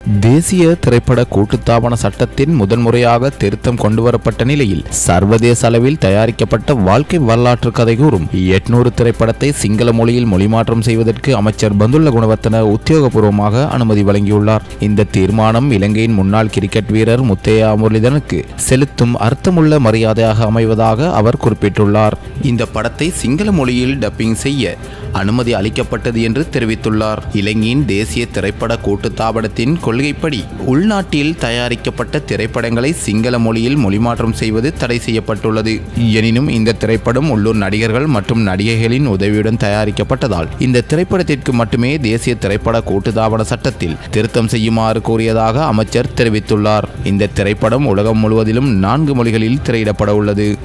தேசிய திரைப்பட கூட்டுத்தாபன சட்டத்தின் முதன்முறையாக திருத்தம் கொண்டுவரப்பட்ட நிலையில் சர்வதேச அளவில் தயாரிக்கப்பட்ட வாழ்க்கை வரலாற்று கதை கூறும் எட்நூறு திரைப்படத்தை சிங்கள மொழியில் மொழிமாற்றம் செய்வதற்கு அமைச்சர் பந்துல்ல குணவர்த்தன உத்தியோகபூர்வமாக அனுமதி வழங்கியுள்ளார் இந்த தீர்மானம் இலங்கையின் முன்னாள் கிரிக்கெட் வீரர் முத்தையா முரளிதனுக்கு செலுத்தும் அர்த்தமுள்ள மரியாதையாக அமைவதாக அவர் குறிப்பிட்டுள்ளார் இந்த படத்தை சிங்கள மொழியில் டப்பிங் செய்ய அனுமதி அளிக்கப்பட்டது என்று தெரிவித்துள்ளார் இலங்கையின் தேசிய திரைப்பட கூட்டுத்தாபனத்தின் கொள்கைப்படி உள்நாட்டில் தயாரிக்கப்பட்ட திரைப்படங்களை சிங்கள மொழியில் மொழிமாற்றம் செய்வது தடை செய்யப்பட்டுள்ளது எனினும் இந்த திரைப்படம் உள்ளூர் நடிகர்கள் மற்றும் நடிகைகளின் உதவியுடன் தயாரிக்கப்பட்டதால் இந்த திரைப்படத்திற்கு மட்டுமே தேசிய திரைப்பட கூட்டுத்தாபன சட்டத்தில் திருத்தம் செய்யுமாறு கூறியதாக அமைச்சர் தெரிவித்துள்ளார் இந்த திரைப்படம் உலகம் முழுவதிலும் நான்கு மொழிகளில் திரையிடப்பட உள்ளது